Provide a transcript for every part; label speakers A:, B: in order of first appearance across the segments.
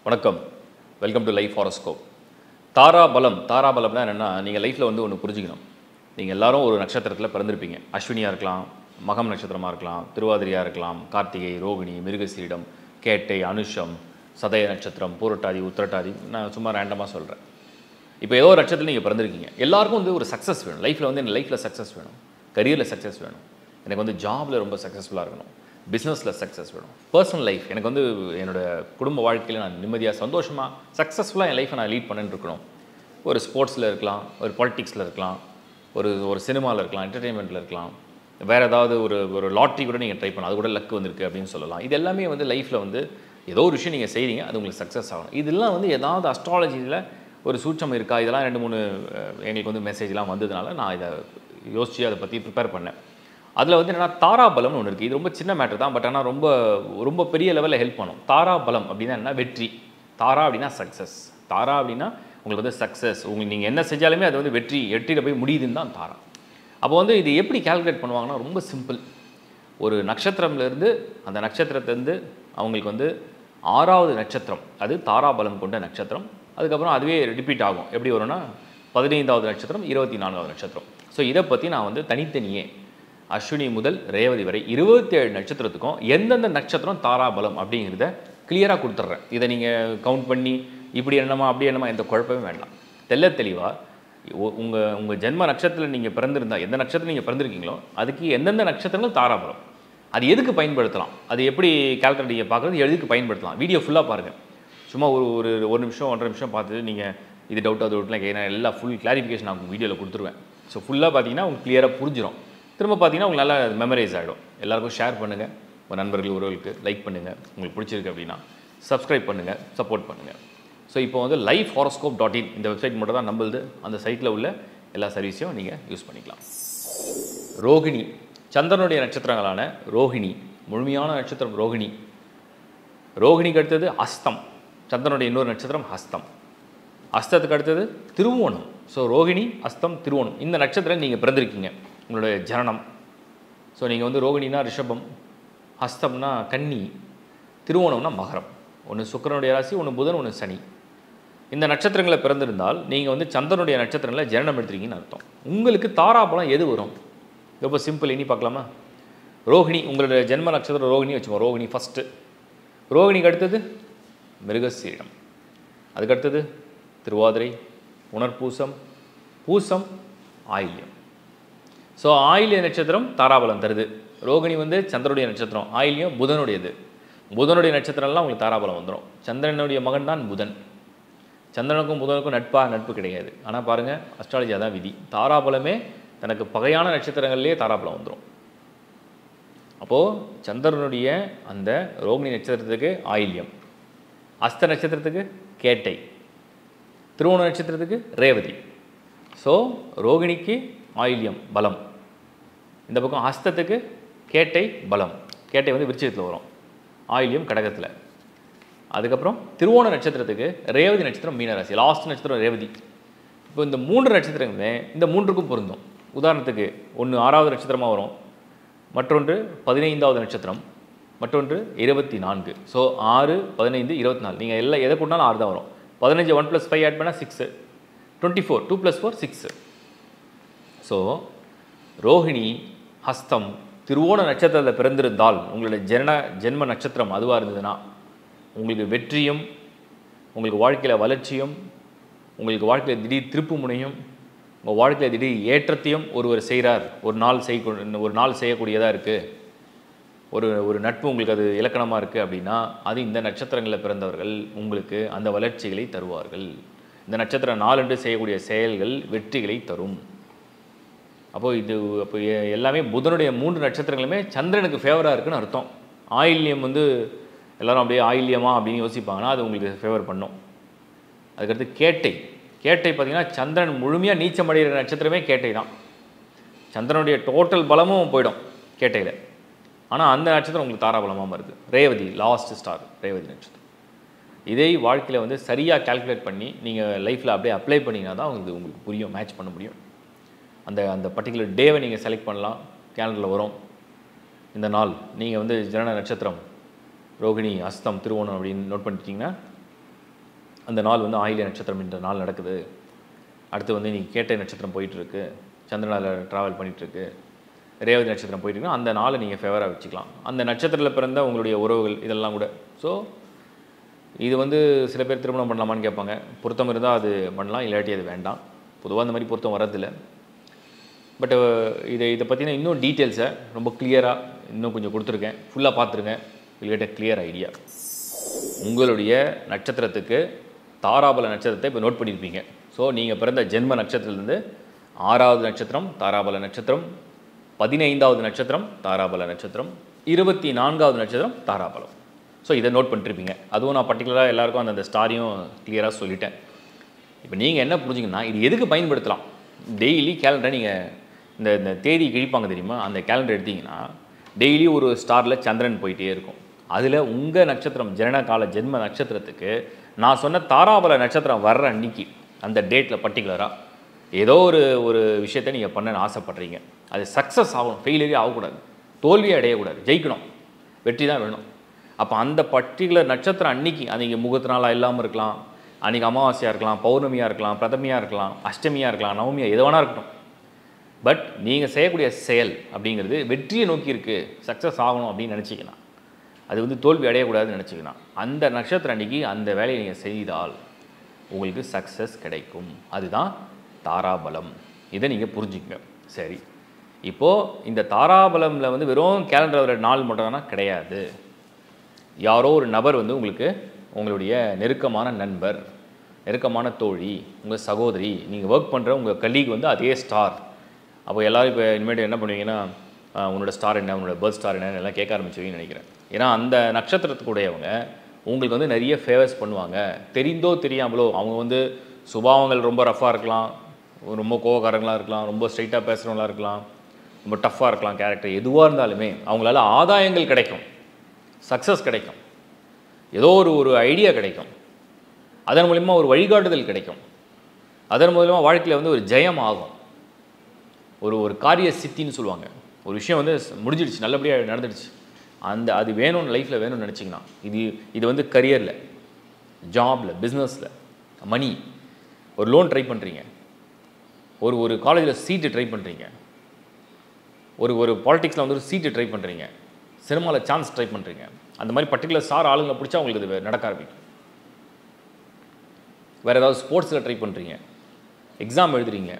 A: வணக்கம் welcome to life horoscope தாராபலம் தாராபலம்னா என்னென்னா நீங்கள் லைஃப்பில் வந்து ஒன்று புரிஞ்சுக்கணும் நீங்கள் எல்லாரும் ஒரு நட்சத்திரத்தில் பிறந்திருப்பீங்க அஸ்வினியாக இருக்கலாம் மகம் நட்சத்திரமாக இருக்கலாம் திருவாதிரியாக இருக்கலாம் கார்த்திகை ரோகிணி மிருகசீரிடம் கேட்டை அனுஷம் சதய நட்சத்திரம் பூரட்டாதி உத்திரட்டாதி நான் சும்மா ரேண்டமாக சொல்கிறேன் இப்போ ஏதோ ஒரு நட்சத்திரத்தில் நீங்கள் பிறந்திருக்கீங்க எல்லாருக்கும் வந்து ஒரு சக்ஸஸ் வேணும் லைஃப்பில் வந்து என் லைஃப்பில் சக்ஸஸ் வேணும் கரியரில் சக்ஸஸ் வேணும் எனக்கு வந்து ஜாபில் ரொம்ப சக்ஸஸ்ஃபுல்லாக இருக்கணும் பிஸ்னஸில் சக்ஸஸ் வேணும் பர்சனல் லைஃப் எனக்கு வந்து என்னோட குடும்ப வாழ்க்கையில் நான் நிம்மதியாக சந்தோஷமாக சக்ஸஸ்ஃபுல்லாக என் லைஃப்பை நான் லீட் பண்ணிட்டு இருக்கணும் ஒரு ஸ்போர்ட்ஸில் இருக்கலாம் ஒரு பாலிட்டிக்ஸில் இருக்கலாம் ஒரு ஒரு சினிமாவில் இருக்கலாம் என்டர்டெயின்மெண்ட்டில் இருக்கலாம் வேறு ஏதாவது ஒரு ஒரு லாட்ரி கூட நீங்கள் ட்ரை பண்ணலாம் அது கூட லக் வந்திருக்கு அப்படின்னு சொல்லலாம் இது எல்லாமே வந்து லைஃப்பில் வந்து ஏதோ ஒரு விஷயம் நீங்கள் செய்கிறீங்க அது உங்களுக்கு சக்ஸஸ் ஆகணும் இதெல்லாம் வந்து ஏதாவது அஸ்ட்ராலஜியில் ஒரு சூட்சம் இருக்கா இதெல்லாம் ரெண்டு மூணு அஹ், எங்களுக்கு வந்து மெசேஜ்லாம் வந்ததுனால நான் இதை யோசித்து அதை பற்றி ப்ரிப்பேர் பண்ணேன் அதில் வந்து என்னன்னா தாராபலம்னு ஒன்று இருக்குது இது ரொம்ப சின்ன மேட்டர் தான் பட் ஆனால் ரொம்ப ரொம்ப பெரிய லெவலில் ஹெல்ப் பண்ணும் தாராபலம் அப்படின்னா என்ன வெற்றி தாரா அப்படின்னா சக்ஸஸ் தாரா அப்படின்னா உங்களுக்கு வந்து சக்ஸஸ் உங்களுக்கு நீங்கள் என்ன செஞ்சாலுமே அது வந்து வெற்றி வெற்றியில் போய் முடியுதுன்னு தான் தாரா அப்போ வந்து இது எப்படி கால்குலேட் பண்ணுவாங்கன்னா ரொம்ப சிம்பிள் ஒரு நட்சத்திரம்லேருந்து அந்த நட்சத்திரத்துலேருந்து அவங்களுக்கு வந்து ஆறாவது நட்சத்திரம் அது தாராபலம் கொண்ட நட்சத்திரம் அதுக்கப்புறம் அதுவே ரிப்பீட் ஆகும் எப்படி வரும்னா பதினைந்தாவது நட்சத்திரம் இருபத்தி நான்காவது நட்சத்திரம் ஸோ இதை பற்றி நான் வந்து தனித்தனியே அஸ்வினி முதல் ரேவதி வரை இருபத்தேழு நட்சத்திரத்துக்கும் எந்தெந்த நட்சத்திரம் தாராபலம் அப்படிங்கிறத கிளியராக கொடுத்துட்றேன் இதை நீங்கள் கவுண்ட் பண்ணி இப்படி என்னமா அப்படி என்னமா எந்த குழப்பமே வேண்டாம் தெள்ள தெளிவாக உங்கள் உங்கள் ஜென்ம நட்சத்திரத்தில் நீங்கள் பிறந்திருந்தா எந்த நட்சத்திரம் நீங்கள் பிறந்திருக்கீங்களோ அதுக்கு எந்தெந்த நட்சத்திரங்கள் தாராபலம் அது எதுக்கு பயன்படுத்தலாம் அது எப்படி கால்குலேட் நீங்கள் பார்க்குறது எதுக்கு பயன்படுத்தலாம் வீடியோ ஃபுல்லாக பாருங்கள் சும்மா ஒரு ஒரு ஒரு நிமிஷம் ஒன்றரை நிமிஷம் பார்த்துட்டு நீங்கள் இது டவுட் அது டவுட்லாம் கேட்க எல்லா ஃபுல் கிளாரிஃபிகேஷன் நான் உங்களுக்கு வீடியோவில் கொடுத்துருவேன் ஸோ ஃபுல்லாக பார்த்தீங்கன்னா உங்களுக்கு கிளியராக புரிஞ்சிடும் திரும்ப பார்த்தீங்கன்னா உங்களுக்கு நல்லா மெமரைஸ் ஆகிடும் எல்லாருக்கும் ஷேர் பண்ணுங்கள் உங்கள் நண்பர்கள் உறவுகளுக்கு லைக் பண்ணுங்கள் உங்களுக்கு பிடிச்சிருக்கு அப்படின்னா சப்ஸ்கிரைப் பண்ணுங்கள் சப்போர்ட் பண்ணுங்கள் ஸோ இப்போ வந்து லைஃப் ஹாரோஸ்கோப் டாட் இன் இந்த வெப்சைட் மட்டும் தான் நம்பளுது அந்த சைட்டில் உள்ள எல்லா சர்வீஸையும் நீங்கள் யூஸ் பண்ணிக்கலாம் ரோகிணி சந்திரனுடைய நட்சத்திரங்களான ரோகிணி முழுமையான நட்சத்திரம் ரோகிணி ரோகிணிக்கு அடுத்தது அஸ்தம் சந்திரனுடைய இன்னொரு நட்சத்திரம் ஹஸ்தம் அஸ்தத்துக்கு அடுத்தது திருவோணம் ஸோ ரோகிணி அஸ்தம் திருவோணம் இந்த நட்சத்திரம் நீங்கள் பிறந்திருக்கீங்க உங்களுடைய ஜனனம் ஸோ நீங்கள் வந்து ரோகிணினா ரிஷபம் ஹஸ்தம்னா கன்னி திருவோணம்னா மகரம் ஒன்று சுக்கிரனுடைய ராசி ஒன்று புதன் ஒன்று சனி இந்த நட்சத்திரங்களை பிறந்திருந்தால் நீங்கள் வந்து சந்திரனுடைய நட்சத்திரங்களில் ஜனனம் எடுத்திருக்கீங்கன்னு அர்த்தம் உங்களுக்கு தாராபலம் எது வரும் ரொம்ப சிம்பிள் இனி பார்க்கலாமா ரோகிணி உங்களுடைய ஜென்ம நட்சத்திரம் ரோகிணி வச்சுக்கோ ரோகிணி ஃபஸ்ட்டு ரோகிணிக்கு அடுத்தது மிருகசீரிடம் அதுக்கு அடுத்தது திருவாதிரை உணர்பூசம் பூசம் ஆயில்யம் ஸோ ஆயில்ய நட்சத்திரம் தாராபலம் தருது ரோகிணி வந்து சந்திரனுடைய நட்சத்திரம் ஆயில்யம் புதனுடையது புதனுடைய நட்சத்திரம்லாம் உங்களுக்கு தாராபலம் வந்துடும் சந்திரனுடைய மகன் தான் புதன் சந்திரனுக்கும் புதனுக்கும் நட்பா நட்பு கிடையாது ஆனால் பாருங்கள் அஸ்ட்ராலஜி அதான் விதி தாராபலமே தனக்கு பகையான நட்சத்திரங்கள்லேயே தாராபலம் வந்துடும் அப்போது சந்திரனுடைய அந்த ரோகிணி நட்சத்திரத்துக்கு ஆயில்யம் அஸ்த நட்சத்திரத்துக்கு கேட்டை திருவோண நட்சத்திரத்துக்கு ரேவதி ஸோ ரோகிணிக்கு ஆயில்யம் பலம் இந்த பக்கம் ஹஸ்தத்துக்கு கேட்டை பலம் கேட்டை வந்து விருச்சிகத்தில் வரும் ஆயில்யம் கடகத்தில் அதுக்கப்புறம் திருவோண நட்சத்திரத்துக்கு ரேவதி நட்சத்திரம் மீனராசி லாஸ்ட் நட்சத்திரம் ரேவதி இப்போ இந்த மூன்று நட்சத்திரங்களுமே இந்த மூன்றுக்கும் பொருந்தும் உதாரணத்துக்கு ஒன்று ஆறாவது நட்சத்திரமாக வரும் மற்றொன்று பதினைந்தாவது நட்சத்திரம் மற்றொன்று இருபத்தி நான்கு ஸோ ஆறு பதினைந்து இருபத்தி நாலு நீங்கள் எல்லாம் எதை கொண்டாலும் ஆறு தான் வரும் பதினஞ்சு ஒன் ப்ளஸ் ஃபைவ் ஆட் பண்ணால் six twenty four two plus four six so Rohini Hastham திருவோண நட்சத்திரத்தில் பிறந்திருந்தால் உங்களுடைய ஜன ஜென்ம நட்சத்திரம் அதுவாக இருந்ததுன்னா உங்களுக்கு வெற்றியும் உங்களுக்கு வாழ்க்கையில் வளர்ச்சியும் உங்களுக்கு வாழ்க்கையில் திடீர் திருப்பு முனையும் உங்கள் வாழ்க்கையில் திடீர் ஏற்றத்தையும் ஒருவர் செய்கிறார் ஒரு நாள் செய்ய ஒரு நாள் செய்யக்கூடியதாக இருக்குது ஒரு ஒரு நட்பு உங்களுக்கு அது இலக்கணமாக இருக்குது அப்படின்னா அது இந்த நட்சத்திரங்களில் பிறந்தவர்கள் உங்களுக்கு அந்த வளர்ச்சிகளை தருவார்கள் இந்த நட்சத்திரம் நாலன்று செய்யக்கூடிய செயல்கள் வெற்றிகளை தரும் அப்போது இது அப்போ எ- எல்லாமே புதனுடைய மூன்று நட்சத்திரங்களுமே சந்திரனுக்கு ஃபேவராக இருக்குன்னு அர்த்தம் ஆயில்யம் வந்து எல்லாரும் அப்படியே ஆயில்யமா அப்படின்னு யோசிப்பாங்கன்னா அது உங்களுக்கு ஃபேவர் பண்ணும் அதுக்கடுத்து கேட்டை கேட்டை பார்த்தீங்கன்னா சந்திரன் முழுமையாக நீச்சம் அடைகிற நட்சத்திரமே கேட்டை தான் சந்திரனுடைய டோட்டல் பலமும் போயிடும் கேட்டையில் ஆனால் அந்த நட்சத்திரம் உங்களுக்கு தாராபலமாக வருது ரேவதி லாஸ்ட் ஸ்டார் ரேவதி நட்சத்திரம் இதை வாழ்க்கையில் வந்து சரியாக கால்குலேட் பண்ணி நீங்கள் லைஃப்பில் அப்படியே அப்ளை பண்ணிங்கன்னா தான் உங்களுக்கு உங்களுக்கு புரியும் மேட்ச் பண்ண முடியும் அந்த அந்த பர்டிகுலர் டேவை நீங்கள் செலக்ட் பண்ணலாம் கேலண்டரில் வரும் இந்த நாள் நீங்கள் வந்து ஜனன நட்சத்திரம் ரோகிணி அஸ்தம் திருவோணம் அப்படின்னு நோட் பண்ணிட்டீங்கன்னா அந்த நாள் வந்து ஆயிலிய நட்சத்திரம் என்ற நாள் நடக்குது அடுத்து வந்து நீ கேட்ட நட்சத்திரம் போயிட்டுருக்கு சந்திரனால ட்ராவல் பண்ணிகிட்ருக்கு ரேவதி நட்சத்திரம் போயிட்டு இருக்குன்னா அந்த நாளை நீங்கள் ஃபேவராக வச்சுக்கலாம் அந்த நட்சத்திரத்தில் பிறந்த உங்களுடைய உறவுகள் இதெல்லாம் கூட ஸோ இது வந்து சில பேர் திருமணம் பண்ணலாமான்னு கேட்பாங்க பொருத்தம் இருந்தால் அது பண்ணலாம் இல்லாட்டி அது வேண்டாம் பொதுவாக அந்த மாதிரி பொருத்தம் வரதில்லை பட் இதை இதை பற்றின இன்னும் டீட்டெயில்ஸை ரொம்ப கிளியராக இன்னும் கொஞ்சம் கொடுத்துருக்கேன் ஃபுல்லாக பார்த்துருங்க will get a clear idea உங்களுடைய நட்சத்திரத்துக்கு தாராபல நட்சத்திரத்தை இப்போ நோட் பண்ணியிருப்பீங்க ஸோ நீங்கள் பிறந்த ஜென்ம நட்சத்திரத்துலேருந்து ஆறாவது நட்சத்திரம் தாராபல நட்சத்திரம் பதினைந்தாவது நட்சத்திரம் தாராபல நட்சத்திரம் இருபத்தி நான்காவது நட்சத்திரம் தாராபலம் ஸோ இதை நோட் பண்ணிருப்பீங்க அதுவும் நான் பர்டிகுலராக எல்லாருக்கும் அந்தந்த ஸ்டாரையும் கிளியராக சொல்லிட்டேன் இப்போ நீங்கள் என்ன புரிஞ்சுங்கன்னா இது எதுக்கு பயன்படுத்தலாம் டெய்லி கேலண்டரை நீங்கள் இந்த இந்த தேதி கிழிப்பாங்க தெரியுமா அந்த கேலண்டர் எடுத்தீங்கன்னா டெய்லி ஒரு ஸ்டாரில் சந்திரன் போயிட்டே இருக்கும் அதில் உங்கள் நட்சத்திரம் ஜனனகால ஜென்ம நட்சத்திரத்துக்கு நான் சொன்ன தாராபல நட்சத்திரம் வர்ற அன்னைக்கு அந்த டேட்டில் பர்டிகுலராக ஏதோ ஒரு ஒரு விஷயத்தை நீங்கள் பண்ணணும்னு ஆசைப்படுறீங்க அது சக்ஸஸ் ஆகணும் ஃபெயிலியரே ஆகக்கூடாது தோல்வியே அடையக்கூடாது ஜெயிக்கணும் வெற்றி தான் வேணும் அப்போ அந்த பர்டிகுலர் நட்சத்திரம் அன்னைக்கு அன்றைக்கி முகத்து நாளாக இல்லாமல் இருக்கலாம் அன்றைக்கி அமாவாசையாக இருக்கலாம் பௌர்ணமியாக இருக்கலாம் பிரதமியாக இருக்கலாம் அஷ்டமியாக இருக்கலாம் நவமியாக எது வேணா இருக்கட்டும் பட் நீங்கள் செய்யக்கூடிய செயல் அப்படிங்கிறது வெற்றியை நோக்கி இருக்குது சக்ஸஸ் ஆகணும் அப்படின்னு நினச்சிக்கலாம் அது வந்து தோல்வி அடையக்கூடாதுன்னு நினச்சிக்கலாம் அந்த நட்சத்திரம் அன்னைக்கு அந்த வேலையை நீங்கள் செய்தால் உங்களுக்கு சக்ஸஸ் கிடைக்கும் அதுதான் தாராபலம் இதை நீங்கள் புரிஞ்சுக்கங்க சரி இப்போது இந்த தாராபலமில் வந்து வெறும் கேலண்டர் நாள் மட்டும்தானா கிடையாது யாரோ ஒரு நபர் வந்து உங்களுக்கு உங்களுடைய நெருக்கமான நண்பர் நெருக்கமான தோழி உங்கள் சகோதரி நீங்கள் ஒர்க் பண்ணுற உங்கள் கலீக் வந்து அதே ஸ்டார் அப்போ எல்லாரும் இப்போ இனிமேட்டு என்ன பண்ணுவீங்கன்னா ஆஹ், உன்னோட ஸ்டார் என்ன உன்னோட பர்த் ஸ்டார் என்னன்னு எல்லாம் கேட்க ஆரம்பிச்சுவீங்கன்னு நினைக்கிறேன் ஏன்னா அந்த நட்சத்திரத்துக்குடையவங்க உங்களுக்கு வந்து நிறைய ஃபேவர்ஸ் பண்ணுவாங்க தெரிந்தோ தெரியாமலோ அவங்க வந்து சுபாவங்கள் ரொம்ப ரஃப்பாக இருக்கலாம் ரொம்ப கோவக்காரங்களாக இருக்கலாம் ரொம்ப ஸ்ட்ரைட்டாக பேசுகிறவங்களா இருக்கலாம் ரொம்ப டஃப்பாக இருக்கலாம் கேரக்டர் எதுவாக இருந்தாலுமே அவங்களால ஆதாயங்கள் கிடைக்கும் சக்ஸஸ் கிடைக்கும் ஏதோ ஒரு ஒரு ஐடியா கிடைக்கும் அதன் மூலிமா ஒரு வழிகாட்டுதல் கிடைக்கும் அதன் மூலிமா வாழ்க்கையில் வந்து ஒரு ஜெயம் ஆகும் ஒரு ஒரு காரிய சித்தின்னு சொல்லுவாங்க ஒரு விஷயம் வந்து முடிஞ்சிடுச்சு நல்லபடியாக நடந்துடுச்சு அந்த அது வேணும்னு லைஃப்பில் வேணும்னு நினச்சிங்கன்னா இது இது வந்து கரியரில் ஜாபில் பிஸ்னஸில் மணி ஒரு லோன் ட்ரை பண்ணுறீங்க ஒரு ஒரு காலேஜில் சீட்டு ட்ரை பண்ணுறீங்க ஒரு ஒரு பாலிடிக்ஸில் வந்து ஒரு சீட்டு ட்ரை பண்ணுறீங்க சினிமாவில் சான்ஸ் ட்ரை பண்ணுறீங்க அந்த மாதிரி பர்டிகுலர் ஸ்டார் ஆளுங்களை பிடிச்சா உங்களுக்கு இது நடக்க ஆரம்பிக்கும் வேறு ஏதாவது ஸ்போர்ட்ஸில் ட்ரை பண்ணுறீங்க எக்ஸாம் எழுதுறீங்க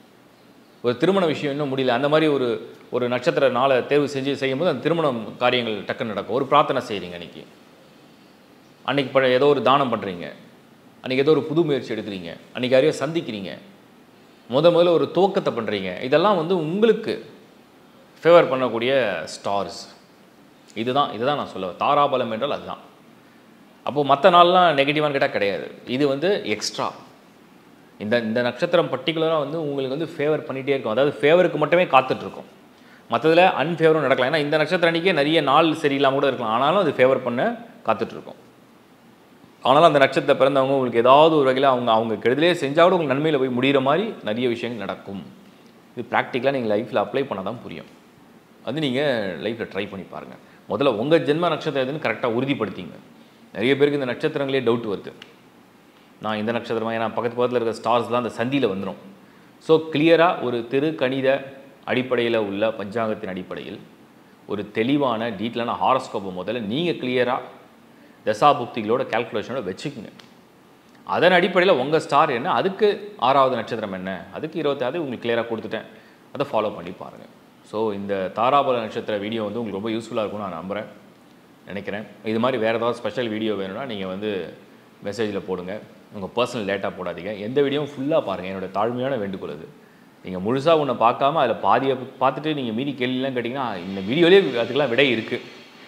A: ஒரு திருமண விஷயம் இன்னும் முடியல அந்த மாதிரி ஒரு ஒரு நட்சத்திர நாளை தேர்வு செஞ்சு செய்யும்போது அந்த திருமணம் காரியங்கள் டக்குன்னு நடக்கும் ஒரு பிரார்த்தனை செய்கிறீங்க அன்றைக்கி அன்றைக்கி ப ஏதோ ஒரு தானம் பண்ணுறீங்க அன்றைக்கி ஏதோ ஒரு புது முயற்சி எடுக்கிறீங்க அன்றைக்கி யாரையோ சந்திக்கிறீங்க முத முதல்ல ஒரு துவக்கத்தை பண்ணுறீங்க இதெல்லாம் வந்து உங்களுக்கு ஃபேவர் பண்ணக்கூடிய ஸ்டார்ஸ் இதுதான் இதுதான் நான் சொல்ல தாராபலம் என்றால் அதுதான் அப்போது மற்ற நாள்லாம் நெகட்டிவான்னு கேட்டால் கிடையாது இது வந்து எக்ஸ்ட்ரா இந்த இந்த நட்சத்திரம் பர்டிகுலராக வந்து உங்களுக்கு வந்து ஃபேவர் பண்ணிகிட்டே இருக்கும் அதாவது ஃபேவருக்கு மட்டுமே காத்துட்ருக்கும் மற்றதில் அன்ஃபேவரும் நடக்கலாம் ஏன்னா இந்த நட்சத்திரம் அன்றைக்கே நிறைய நாள் சரியில்லாமல் கூட இருக்கலாம் ஆனாலும் அது ஃபேவர் பண்ண காத்துட்ருக்கும் ஆனாலும் அந்த நட்சத்திரத்தை பிறந்தவங்க உங்களுக்கு ஏதாவது ஒரு வகையில் அவங்க அவங்க கெடுதலே செஞ்சால் கூட உங்களுக்கு நன்மையில் போய் முடிகிற மாதிரி நிறைய விஷயங்கள் நடக்கும் இது ப்ராக்டிக்கலாக நீங்கள் லைஃப்பில் அப்ளை பண்ணால் தான் புரியும் அது நீங்கள் லைஃப்பில் ட்ரை பண்ணி பாருங்கள் முதல்ல உங்கள் ஜென்ம நட்சத்திரம் எதுன்னு கரெக்டாக உறுதிப்படுத்திங்க நிறைய பேருக்கு இந்த நட்சத்திரங்களே டவுட் வருது நான் இந்த நட்சத்திரமா ஏன்னா பக்கத்து பக்கத்தில் இருக்கிற ஸ்டார்ஸ்லாம் அந்த சந்தியில் வந்துடும் ஸோ கிளியராக ஒரு திரு கணித அடிப்படையில் உள்ள பஞ்சாங்கத்தின் அடிப்படையில் ஒரு தெளிவான டீட்டெயிலான ஹாரஸ்கோப்பை முதல்ல நீங்கள் கிளியராக தசாபுக்திகளோட கேல்குலேஷனோட வச்சுக்கோங்க அதன் அடிப்படையில் உங்கள் ஸ்டார் என்ன அதுக்கு ஆறாவது நட்சத்திரம் என்ன அதுக்கு இருபத்தாறு உங்களுக்கு கிளியராக கொடுத்துட்டேன் அதை ஃபாலோ பண்ணி பாருங்கள் ஸோ இந்த தாராபல நட்சத்திர வீடியோ வந்து உங்களுக்கு ரொம்ப யூஸ்ஃபுல்லாக இருக்கும்னு நான் நம்புகிறேன் நினைக்கிறேன் இது மாதிரி வேறு ஏதாவது ஸ்பெஷல் வீடியோ வேணும்னா நீங்கள் வந்து மெசேஜில் போடுங்க உங்கள் பர்சனல் டேட்டா போடாதீங்க எந்த வீடியோவும் ஃபுல்லாக பாருங்கள் என்னோட தாழ்மையான வேண்டுகோள் அது நீங்கள் முழுசாக ஒன்று பார்க்காம அதில் பாதியை பார்த்துட்டு நீங்கள் மீதி கேள்விலாம் கேட்டிங்கன்னா இந்த வீடியோலேயே அதுக்கெல்லாம் விடை இருக்குது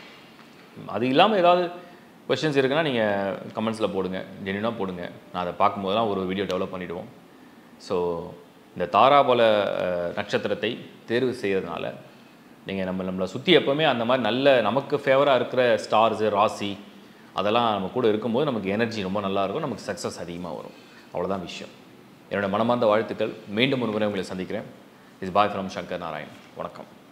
A: அது இல்லாமல் ஏதாவது கொஷின்ஸ் இருக்குன்னா நீங்கள் கமெண்ட்ஸில் போடுங்க ஜென்யூனாக போடுங்க நான் அதை பார்க்கும்போதெல்லாம் ஒரு வீடியோ டெவலப் பண்ணிவிடுவோம் ஸோ இந்த தாராபல அஹ், நட்சத்திரத்தை தேர்வு செய்கிறதுனால நீங்கள் நம்ம நம்மளை சுற்றி எப்போவுமே அந்த மாதிரி நல்ல நமக்கு ஃபேவராக இருக்கிற ஸ்டார்ஸு ராசி அதெல்லாம் நம்ம கூட இருக்கும்போது நமக்கு எனர்ஜி ரொம்ப நல்லா இருக்கும் நமக்கு சக்ஸஸ் அதிகமாக வரும் அவ்வளோதான் விஷயம் என்னோட மனமார்ந்த வாழ்த்துக்கள் மீண்டும் ஒரு முறை உங்களை சந்திக்கிறேன் is bye from Shankar Narayan வணக்கம்